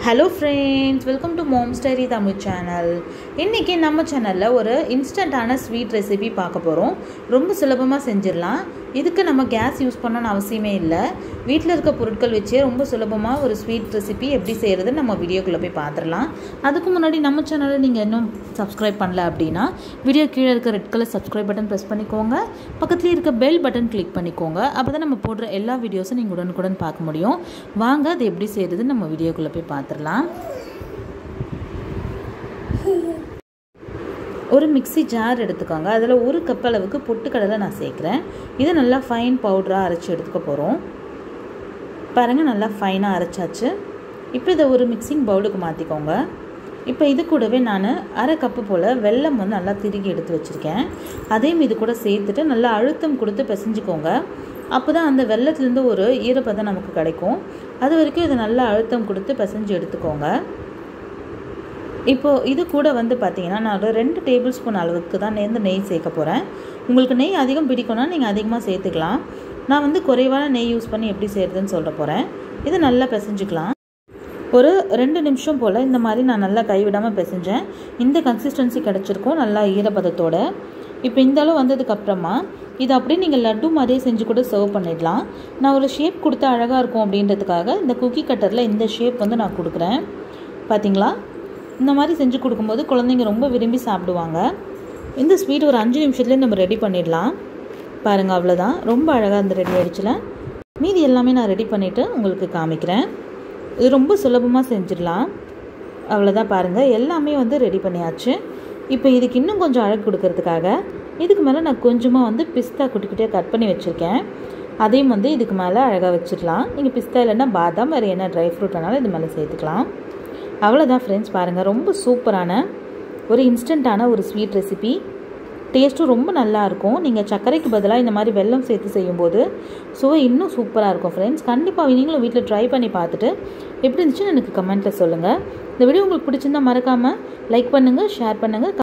hello friends welcome to mom story Tamil channel இன்றைக்கி நம்ம சேனலில் ஒரு இன்ஸ்டண்ட்டான ஸ்வீட் ரெசிபி பார்க்க போகிறோம் ரொம்ப சுலபமாக செஞ்சிடலாம் இதுக்கு நம்ம கேஸ் யூஸ் பண்ணணும்னு அவசியமே இல்லை வீட்டில் இருக்க பொருட்கள் வச்சே ரொம்ப சுலபமாக ஒரு ஸ்வீட் ரெசிபி எப்படி செய்கிறது நம்ம வீடியோக்குள்ளே போய் பார்த்துடலாம் அதுக்கு முன்னாடி நம்ம சேனலை நீங்கள் இன்னும் சப்ஸ்கிரைப் பண்ணல அப்படின்னா வீடியோ கீழே இருக்க red colour subscribe button press பண்ணிக்கோங்க பக்கத்துலேயே இருக்க பெல் பட்டன் கிளிக் பண்ணிக்கோங்க அப்போ தான் நம்ம போடுற எல்லா வீடியோஸும் நீங்கள் உடனுக்குடன் பார்க்க முடியும் வாங்க அது எப்படி செய்கிறது நம்ம வீடியோக்குள்ளே போய் பார்த்துடலாம் ஒரு மிக்சி ஜார் எடுத்துக்கோங்க அதில் ஒரு கப் அளவுக்கு பொட்டுக்கடலை நான் சேர்க்குறேன் இதை நல்லா ஃபைன் பவுடராக அரைச்சி எடுத்துக்க போகிறோம் பாருங்கள் நல்லா ஃபைனாக அரைச்சாச்சு இப்போ இதை ஒரு மிக்சிங் பவுலுக்கு மாற்றிக்கோங்க இப்போ இது கூடவே நான் அரை கப்பு போல் வெல்லம் வந்து நல்லா திருகி எடுத்து வச்சுருக்கேன் அதையும் இது கூட சேர்த்துட்டு நல்லா அழுத்தம் கொடுத்து பிசைஞ்சுக்கோங்க அப்போ தான் அந்த வெள்ளத்துலேருந்து ஒரு ஈரப்பதம் நமக்கு கிடைக்கும் அது வரைக்கும் இதை நல்லா அழுத்தம் கொடுத்து பிசைஞ்சு எடுத்துக்கோங்க இப்போது இது கூட வந்து பார்த்திங்கன்னா நான் ஒரு ரெண்டு டேபிள் ஸ்பூன் அளவுக்கு தான் நேர்ந்து நெய் சேர்க்க போகிறேன் உங்களுக்கு நெய் அதிகம் பிடிக்கும்னா நீங்கள் அதிகமாக சேர்த்துக்கலாம் நான் வந்து குறைவான நெய் யூஸ் பண்ணி எப்படி செய்கிறதுன்னு சொல்ல போகிறேன் இதை நல்லா பிசைஞ்சுக்கலாம் ஒரு ரெண்டு நிமிஷம் போல் இந்த மாதிரி நான் நல்லா கைவிடாமல் பிசைஞ்சேன் இந்த கன்சிஸ்டன்சி கிடச்சிருக்கும் நல்லா ஈரப்பதத்தோட இப்போ இந்த அளவு வந்ததுக்கப்புறமா இது அப்படியே நீங்கள் லட்டு மாதிரியே செஞ்சு கூட சர்வ் பண்ணிடலாம் நான் ஒரு ஷேப் கொடுத்தா அழகாக இருக்கும் அப்படின்றதுக்காக இந்த குக்கி கட்டரில் இந்த ஷேப் வந்து நான் கொடுக்குறேன் பார்த்தீங்களா இந்த மாதிரி செஞ்சு கொடுக்கும்போது குழந்தைங்க ரொம்ப விரும்பி சாப்பிடுவாங்க இந்த ஸ்வீட் ஒரு அஞ்சு நிமிஷத்துலேயே நம்ம ரெடி பண்ணிடலாம் பாருங்கள் அவ்வளோதான் ரொம்ப அழகாக இந்த ரெடி ஆகிடுச்சுல மீதி எல்லாமே நான் ரெடி பண்ணிவிட்டு உங்களுக்கு காமிக்கிறேன் இது ரொம்ப சுலபமாக செஞ்சிடலாம் அவ்வளோதான் பாருங்கள் எல்லாமே வந்து ரெடி பண்ணியாச்சு இப்போ இதுக்கு இன்னும் கொஞ்சம் அழகு கொடுக்கறதுக்காக இதுக்கு மேலே நான் கொஞ்சமாக வந்து பிஸ்தா குட்டி குட்டியாக கட் பண்ணி வச்சுருக்கேன் அதையும் வந்து இதுக்கு மேலே அழகாக வச்சிடலாம் நீங்கள் பிஸ்தா இல்லைன்னா பாதாம் வேறு என்ன ட்ரை ஃப்ரூட் வேணாலும் இது மேலே சேர்த்துக்கலாம் அவ்வளோதான் ஃப்ரெண்ட்ஸ் பாருங்கள் ரொம்ப சூப்பரான ஒரு இன்ஸ்டண்ட்டான ஒரு ஸ்வீட் ரெசிபி டேஸ்ட்டும் ரொம்ப நல்லாயிருக்கும் நீங்கள் சர்க்கரைக்கு பதிலாக இந்த மாதிரி வெல்லம் சேர்த்து செய்யும்போது சுவை இன்னும் சூப்பராக இருக்கும் ஃப்ரெண்ட்ஸ் கண்டிப்பாக நீங்களும் வீட்டில் ட்ரை பண்ணி பார்த்துட்டு எப்படி இருந்துச்சுன்னு எனக்கு கமெண்ட்டில் சொல்லுங்கள் இந்த வீடியோ உங்களுக்கு பிடிச்சிருந்தா மறக்காமல் லைக் பண்ணுங்கள் ஷேர் பண்ணுங்கள்